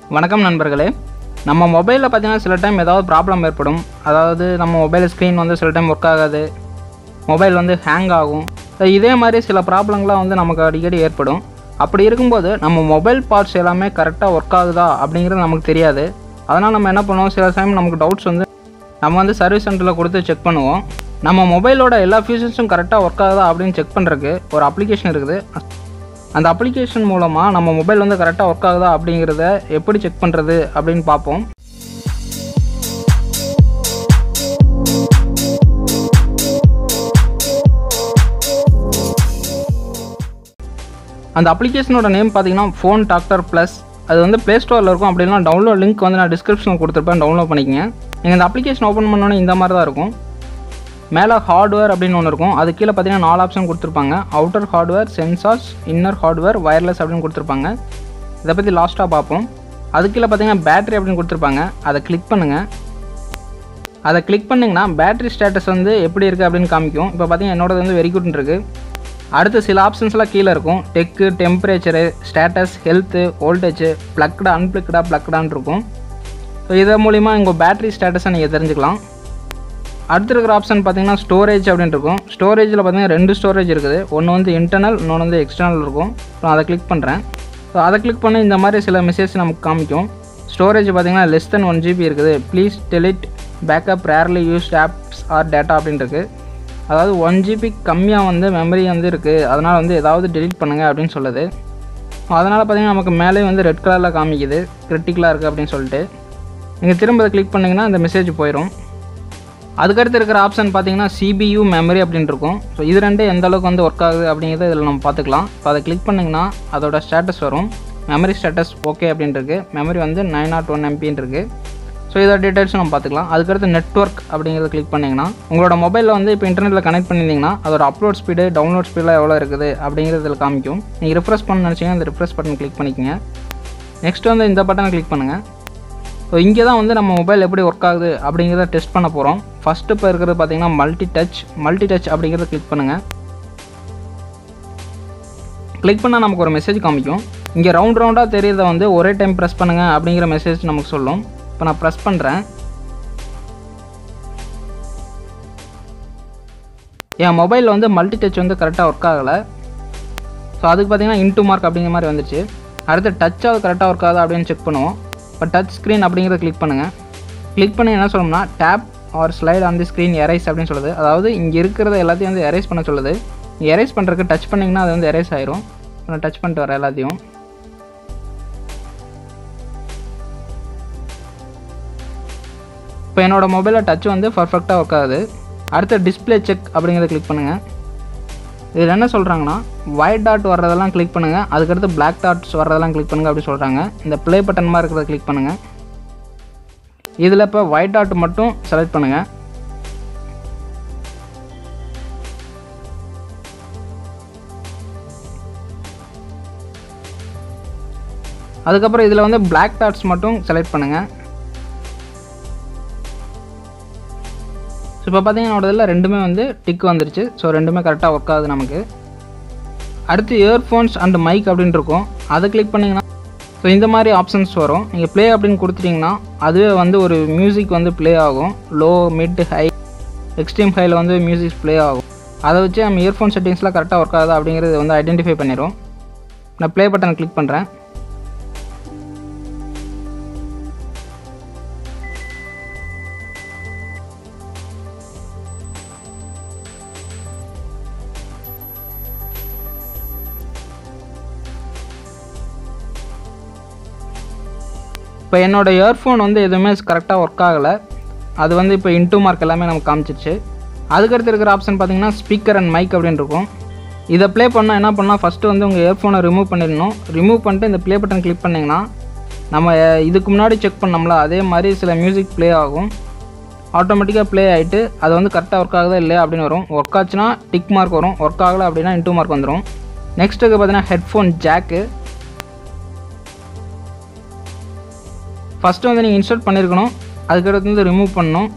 வணக்கம் நண்பர்களே நம்ம மொபைலில் பார்த்தீங்கன்னா சில டைம் ஏதாவது ப்ராப்ளம் ஏற்படும் அதாவது நம்ம மொபைல் ஸ்க்ரீன் வந்து சில டைம் ஒர்க் ஆகாது மொபைல் வந்து ஹேங் ஆகும் So, இதே மாதிரி சில ப்ராப்ளம்லாம் வந்து நமக்கு அடிக்கடி ஏற்படும் அப்படி இருக்கும்போது நம்ம மொபைல் பார்ட்ஸ் எல்லாமே கரெக்டாக ஒர்க் ஆகுதா அப்படிங்கிறது நமக்கு தெரியாது அதனால் நம்ம என்ன பண்ணுவோம் சில டைம் நமக்கு டவுட்ஸ் வந்து நம்ம வந்து சர்வீஸ் சென்டரில் கொடுத்து செக் பண்ணுவோம் நம்ம மொபைலோட எல்லா ஃபீச்சர்ஸும் கரெக்டாக ஒர்க் ஆகுதா அப்படின்னு செக் பண்ணுறதுக்கு ஒரு அப்ளிகேஷன் இருக்குது அந்த அப்ளிகேஷன் மூலமாக நம்ம மொபைல் வந்து கரெக்டாக ஒர்க் ஆகுதா அப்படிங்கிறத எப்படி செக் பண்ணுறது அப்படின்னு பார்ப்போம் அந்த அப்ளிகேஷனோட நேம் பார்த்தீங்கன்னா ஃபோன் டாக்டர் ப்ளஸ் அது வந்து ப்ளே ஸ்டோரில் இருக்கும் அப்படின்னா டவுன்லோட் லிங்க் வந்து நான் டிஸ்கிரிப்ஷனில் கொடுத்துருப்பேன் டவுன்லோட் பண்ணிக்கங்க நீங்கள் இந்த அப்ளிகேஷன் ஓப்பன் பண்ணோன்னே இந்த மாதிரி தான் இருக்கும் மேலே ஹார்ட்வேர் அப்படின்னு ஒன்று இருக்கும் அது கீழே பார்த்தீங்கன்னா நாலு ஆப்ஷன் கொடுத்துருப்பாங்க outer hardware sensors inner hardware wireless அப்படின்னு கொடுத்துருப்பாங்க இதை பற்றி லாஸ்ட்டாக பார்ப்போம் அது கீழே பார்த்தீங்கன்னா பேட்டரி அப்படின்னு கொடுத்துருப்பாங்க அதை கிளிக் பண்ணுங்கள் அதை கிளிக் பண்ணிங்கன்னா பேட்டரி ஸ்டேட்டஸ் வந்து எப்படி இருக்குது அப்படின்னு காமிக்கும் இப்போ பார்த்தீங்கன்னா என்னோடது வந்து வெரி குட்னு இருக்குது அடுத்து சில ஆப்ஷன்ஸ்லாம் கீழே இருக்கும் tech temperature status health voltage ப்ளக்டா அன்பிளக்டா ப்ளக்டான்னு இருக்கும் ஸோ இதன் மூலிமா உங்கள் பேட்டரி ஸ்டேட்டஸை நீங்கள் தெரிஞ்சுக்கலாம் அடுத்து இருக்கிற ஆப்ஷன் பார்த்தீங்கன்னா ஸ்டோரேஜ் அப்படின்னு இருக்கும் ஸ்டோரேஜில் பார்த்தீங்கன்னா ரெண்டு ஸ்டோரேஜ் இருக்குது ஒன்று வந்து இன்டர்னல் இன்னொன்று வந்து எக்ஸ்டர்னல் இருக்கும் ஸோ அதை கிளிக் பண்ணுறேன் ஸோ அதை கிளிக் பண்ணி இந்த மாதிரி சில மெசேஜ் நமக்கு காமிக்கும் ஸ்டோரேஜ் பார்த்தீங்கன்னா லெஸ் தென் ஒன் ஜிபி இருக்குது please delete backup rarely used apps or data அப்படின்னு இருக்குது அதாவது ஒன் ஜிபி கம்மியாக வந்து மெமரி வந்து இருக்குது அதனால் வந்து ஏதாவது டெலிட் பண்ணுங்கள் அப்படின்னு சொல்லுது அதனால் பார்த்தீங்கன்னா நமக்கு மேலே வந்து ரெட் கலரில் காமிக்குது கிரிட்டிக்கலாக இருக்குது அப்படின்னு சொல்லிட்டு நீங்கள் திரும்ப அதை கிளிக் பண்ணிங்கன்னா இந்த மெசேஜ் போயிடும் அதுக்கடுத்து இருக்கிற ஆப்ஷன் பார்த்தீங்கன்னா சிபியூ மெமரி அப்படின்னு இருக்கும் ஸோ இது ரெண்டு எந்த அளவுக்கு வந்து ஒர்க் ஆகுது அப்படிங்கிறத இதில் நம்ம பார்த்துக்கலாம் இப்போ அதை கிளிக் பண்ணிங்கன்னா அதோட ஸ்டேட்டஸ் வரும் மெமரி ஸ்டேட்டஸ் ஓகே அப்படின்ட்டு இருக்கு மெமரி வந்து நைன் நாட் ஒன் எம்பின்னு இருக்குது ஸோ இதோட டீட்டெயில்ஸும் நம்ம பார்த்துக்கலாம் அதுக்கடுத்து நெட்ஒர்க் அப்படிங்கிறத கிளிக் பண்ணிங்கன்னா உங்களோட மொபைலில் வந்து இப்போ இன்டர்நெட்டில் கனெக்ட் பண்ணியிருந்தீங்கன்னா அதோட அப்லோட் ஸ்பீடு டவுன்லோட் ஸ்பீடில் எவ்வளோ இருக்குது அப்படிங்கிறது இதில் காமிக்கும் நீங்கள் ரிஃப்ரெஷ் பண்ண நினச்சிங்கன்னா இந்த ரிஃப்ரெஷ் பட்டன் கிளிக் பண்ணிக்கங்க நெக்ஸ்ட் வந்து இந்த பட்டனை கிளிக் பண்ணுங்கள் ஸோ இங்கே தான் வந்து நம்ம மொபைல் எப்படி ஒர்க் ஆகுது அப்படிங்கிறத டெஸ்ட் பண்ண போகிறோம் ஃபஸ்ட்டு இப்போ இருக்கிறது பார்த்தீங்கன்னா மல்டி டச் மல்டி டச் அப்படிங்கிறத கிளிக் பண்ணுங்கள் கிளிக் பண்ணால் நமக்கு ஒரு மெசேஜ் காமிக்கும் இங்கே ரவுண்ட் ரவுண்டாக தெரியறத வந்து ஒரே டைம் ப்ரெஸ் பண்ணுங்கள் அப்படிங்கிற மெசேஜ் நமக்கு சொல்லும் இப்போ நான் ப்ரெஸ் பண்ணுறேன் என் மொபைலில் வந்து மல்டி டச் வந்து கரெக்டாக ஒர்க் ஆகலை ஸோ அதுக்கு பார்த்தீங்கன்னா இன்டூ மார்க் அப்படிங்கிற மாதிரி வந்துச்சு அடுத்து டச்சாவது கரெக்டாக ஒர்க் ஆகுதா அப்படின்னு செக் பண்ணுவோம் இப்போ டச் ஸ்க்ரீன் அப்படிங்கிறத கிளிக் பண்ணுங்கள் கிளிக் பண்ணி என்ன சொல்லணும்னா tap or slide on the screen erase அப்படின்னு சொல்லுது அதாவது இங்கே இருக்கிறத எல்லாத்தையும் வந்து எரேஸ் பண்ண சொல்லுது எரேஸ் பண்ணுறதுக்கு டச் பண்ணிங்கன்னா அது வந்து எரேஸ் ஆயிரும் நான் டச் பண்ணிட்டு வரேன் எல்லாத்தையும் இப்போ என்னோடய மொபைலில் டச் வந்து பர்ஃபெக்டாக ஒர்க் ஆகுது அடுத்து டிஸ்பிளே செக் அப்படிங்கிறத கிளிக் பண்ணுங்கள் இதில் என்ன சொல்கிறாங்கன்னா ஒயிட் டாட் வர்றதெல்லாம் கிளிக் பண்ணுங்கள் அதுக்கடுத்து பிளாக் டாட்ஸ் வர்றதெல்லாம் கிளிக் பண்ணுங்கள் அப்படி சொல்கிறாங்க இந்த ப்ளே பட்டன் மாதிரி இருக்கிறத கிளிக் பண்ணுங்கள் இதில் இப்போ ஒயிட் டாட் மட்டும் செலக்ட் பண்ணுங்கள் அதுக்கப்புறம் இதில் வந்து பிளாக் டாட்ஸ் மட்டும் செலக்ட் பண்ணுங்கள் ஸோ இப்போ பார்த்தீங்கன்னா என்னோட இதில் ரெண்டுமே வந்து டிக் வந்துருச்சு ஸோ ரெண்டுமே கரெக்டாக ஒர்க் ஆகுது நமக்கு அடுத்து இயர்ஃபோன்ஸ் அண்ட் மைக் அப்படின்னு இருக்கும் அதை கிளிக் பண்ணிங்கன்னா ஸோ இந்த மாதிரி ஆப்ஷன்ஸ் வரும் நீங்கள் ப்ளே அப்படின்னு கொடுத்துட்டிங்கன்னா அதுவே வந்து ஒரு மியூசிக் வந்து ப்ளே ஆகும் லோ மிட் ஹை எக்ஸ்ட்ரீம் ஹையில் வந்து மியூசிக் ப்ளே ஆகும் அதை வச்சு நம்ம இயர்ஃபோன் செட்டிங்ஸ்லாம் கரெக்டாக ஒர்க் ஆகுது அப்படிங்கிறது வந்து ஐடென்டிஃபை பண்ணிடும் நான் ப்ளே பட்டன் கிளிக் பண்ணுறேன் இப்போ என்னோடய இயர்ஃபோன் வந்து எதுவுமே கரெக்டாக ஒர்க் ஆகலை அது வந்து இப்போ இன்டூ மார்க் எல்லாமே நமக்கு காமிச்சிருச்சு அதுக்கடுத்து இருக்கிற ஆப்ஷன் பார்த்தீங்கன்னா ஸ்பீக்கர் அண்ட் மைக் அப்படின்னு இருக்கும் இதை ப்ளே பண்ணால் என்ன பண்ணால் ஃபஸ்ட்டு வந்து உங்கள் இயர்ஃபோனை ரிமூவ் பண்ணிடணும் ரிமூவ் பண்ணிட்டு இந்த ப்ளே பட்டன் கிளிக் பண்ணிங்கன்னா நம்ம இதுக்கு முன்னாடி செக் பண்ணோம்ல அதே மாதிரி சில மியூசிக் ப்ளே ஆகும் ஆட்டோமேட்டிக்காக ப்ளே ஆகிட்டு அது வந்து கரெக்டாக ஒர்க் ஆகுதா இல்லையா அப்படின்னு வரும் ஒர்க் ஆச்சுன்னா டிக் மார்க் வரும் ஒர்க் ஆகலை அப்படின்னா இன்டூ மார்க் வந்துடும் நெக்ஸ்ட்டுக்கு பார்த்தீங்கன்னா ஹெட்ஃபோன் ஜாக்கு ஃபஸ்ட்டு வந்து நீங்கள் இன்ஸ்டால் பண்ணியிருக்கணும் அதுக்கடுத்து வந்து ரிமூவ் பண்ணணும்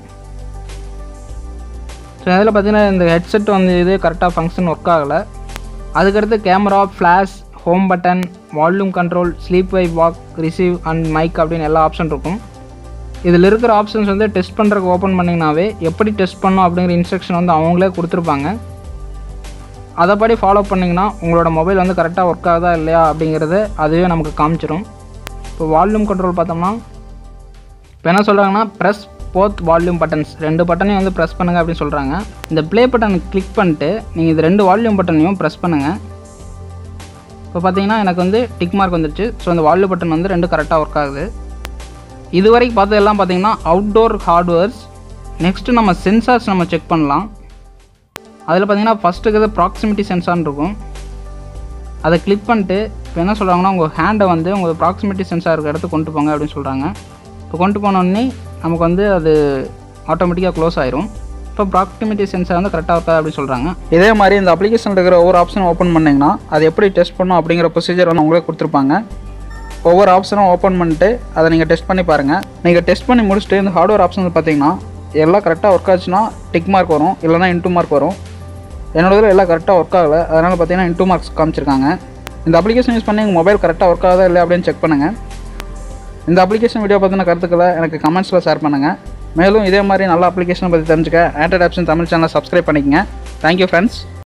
ஸோ அதில் பார்த்தீங்கன்னா இந்த ஹெட்செட் வந்து இது கரெக்டாக ஃபங்க்ஷன் ஒர்க் ஆகலை அதுக்கடுத்து camera flash home button volume control sleep வை வாக் ரிசீவ் அண்ட் மைக் அப்படின்னு எல்லா ஆப்ஷன் இருக்கும் இதில் இருக்கிற ஆப்ஷன்ஸ் வந்து டெஸ்ட் பண்ணுறதுக்கு ஓப்பன் பண்ணிங்கனாவே எப்படி டெஸ்ட் பண்ணணும் அப்படிங்கிற இன்ஸ்ட்ரக்ஷன் வந்து அவங்களே கொடுத்துருப்பாங்க அதைப்படி ஃபாலோ பண்ணிங்கன்னா உங்களோட மொபைல் வந்து கரெக்டாக ஒர்க் ஆகுதா இல்லையா அப்படிங்கிறது அதுவே நமக்கு காமிச்சிரும் இப்போ வால்யூம் கண்ட்ரோல் பார்த்தோம்னா இப்போ என்ன சொல்கிறாங்கன்னா ப்ரெஸ் போத் வால்யூம் பட்டன்ஸ் ரெண்டு பட்டனையும் வந்து ப்ரெஸ் பண்ணுங்க அப்படின்னு சொல்கிறாங்க இந்த ப்ளே பட்டனை கிளிக் பண்ணிட்டு நீங்கள் இது ரெண்டு வால்யூம் பட்டனையும் ப்ரெஸ் பண்ணுங்கள் இப்போ பார்த்தீங்கன்னா எனக்கு வந்து டிக் மார்க் வந்துருச்சு ஸோ இந்த வால்யூம் பட்டன் வந்து ரெண்டு கரெக்டாக ஒர்க் ஆகுது இது வரைக்கும் பார்த்ததெல்லாம் பார்த்தீங்கன்னா அவுட்டோர் ஹார்ட்வேர்ஸ் நெக்ஸ்ட்டு நம்ம சென்சார்ஸ் நம்ம செக் பண்ணலாம் அதில் பார்த்தீங்கன்னா ஃபஸ்ட்டு இருக்கிறது ப்ராக்சிமிட்டி சென்சார்னு இருக்கும் அதை கிளிக் பண்ணிட்டு இப்போ என்ன சொல்கிறாங்கன்னா உங்கள் ஹேண்டை வந்து உங்கள் ப்ராக்சிமிட்டி சென்சார் இருக்க இடத்துக்கு கொண்டு போங்க அப்படின்னு சொல்கிறாங்க இப்போ கொண்டு போனோடனே நமக்கு வந்து அது ஆட்டோமேட்டிக்காக க்ளோஸ் ஆயிரும் இப்போ ப்ராக்சிமிட்டி சென்சார் வந்து கரெக்டாக இருக்கா அப்படின்னு சொல்கிறாங்க இதே மாதிரி இந்த அப்ளிகேஷனில் இருக்கிற ஒவ்வொரு ஆப்ஷனும் ஓப்பன் பண்ணிங்கன்னா அது எப்படி டெஸ்ட் பண்ணணும் அப்படிங்கிற ப்ரொசீஜர் வந்து அவங்களே கொடுத்துருப்பாங்க ஒவ்வொரு ஆப்ஷனும் ஓப்பன் பண்ணிட்டு அதை நீங்கள் டெஸ்ட் பண்ணி பாருங்கள் நீங்கள் டெஸ்ட் பண்ணி முடிச்சுட்டு இந்த ஹார்ட்வேர் ஆப்ஷன் பார்த்தீங்கன்னா எல்லாம் கரெக்டாக ஒர்க் ஆச்சுன்னா டிக் மார்க் வரும் இல்லைனா இன்டூ மார்க் வரும் என்னோட இதில் எல்லாம் கரெக்டாக ஒர்க் ஆகலை அதனால் பார்த்தீங்கன்னா இன்டூ மார்க்ஸ் காமிச்சிருக்காங்க இந்த அப்ளிகேஷன் யூஸ் பண்ணி உங்கள் மொபைல் கரெக்டாக ஒர்க் ஆகுதா இல்லை அப்படின்னு செக் பண்ணுங்கள் இந்த அப்ளிகேஷன் வீடியோ பற்றின கருத்துக்களை எனக்கு கமெண்ட்ஸில் ஷேர் பண்ணுங்கள் மேலும் இதே மாதிரி நல்ல அப்ளிகேஷனை பற்றி தெரிஞ்சுக்க ஆண்ட்ராய்ட் ஆப்ஷன் தமிழ் சேனலை சப்ஸ்கிரைப் பண்ணிக்கங்க தேங்க்யூ ஃப்ரெண்ட்ஸ்